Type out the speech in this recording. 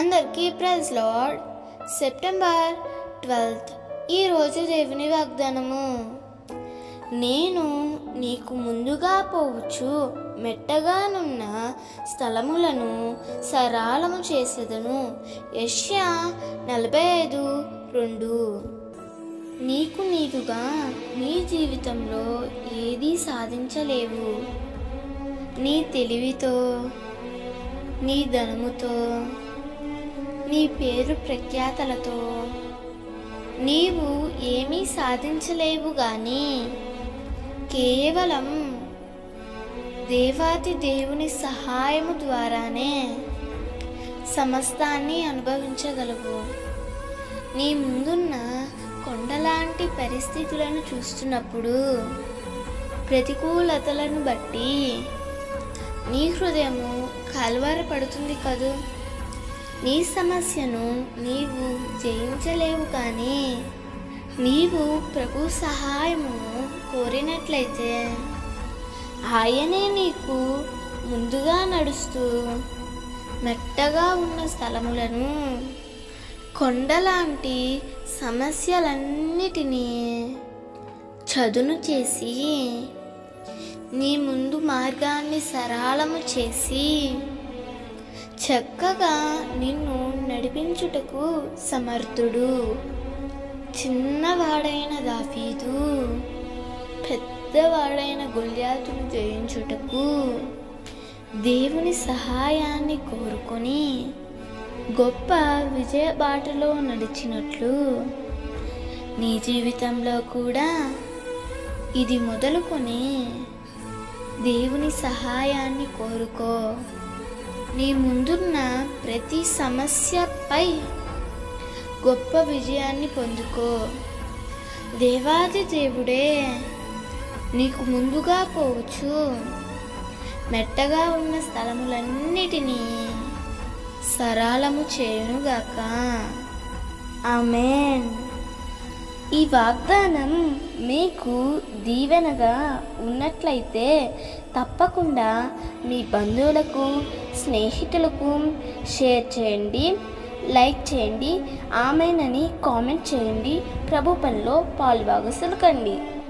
అందరికీ praise lord September twelfth ఈరోజు దేవుని వాగ్దానము నేను నీకు ముందుగా పోవచ్చు మెట్టగానున్న స్థలములను సరాలము చేసేదను యష్యా నలభై ఐదు రెండు నీకు నీకుగా నీ జీవితంలో ఏదీ సాధించలేవు నీ తెలివితో నీ ధనముతో నీ పేరు ప్రఖ్యాతలతో నీవు ఏమీ సాధించలేవు గాని కేవలం దేవాతి దేవుని సహాయము ద్వారానే సమస్తాన్ని అనుభవించగలవు నీ ముందున్న కొండలాంటి పరిస్థితులను చూస్తున్నప్పుడు ప్రతికూలతలను బట్టి నీ హృదయము కలవరపడుతుంది కదూ నీ సమస్యను నీవు జయించలేవు కానీ నీవు ప్రభు సహాయమును కోరినట్లయితే ఆయనే నీకు ముందుగా నడుస్తూ మెట్టగా ఉన్న స్థలములను కొండలాంటి సమస్యలన్నిటినీ చదును చేసి నీ ముందు మార్గాన్ని సరళము చేసి చక్కగా నిన్ను నడిపించుటకు సమర్థుడు చిన్నవాడైన దాఫీదు పెద్దవాడైన గొల్యాతును జయించుటకు దేవుని సహాయాన్ని కోరుకొని గొప్ప విజయ బాటలో నడిచినట్లు నీ జీవితంలో కూడా ఇది మొదలుకొని దేవుని సహాయాన్ని కోరుకో నీ ముందున్న ప్రతి సమస్యపై గొప్ప విజయాన్ని పొందుకో దేవాది దేవుడే నీకు ముందుగా పోవచ్చు మెట్టగా ఉన్న స్థలములన్నిటినీ సరళము చేయునుగాక ఆమెన్ ఈ వాగ్దానం మీకు దీవెనగా ఉన్నట్లయితే తప్పకుండా మీ బంధువులకు స్నేహితులకు షేర్ చేయండి లైక్ చేయండి ఆమెనని కామెంట్ చేయండి ప్రభు పనిలో పాలుభాగసులు కండి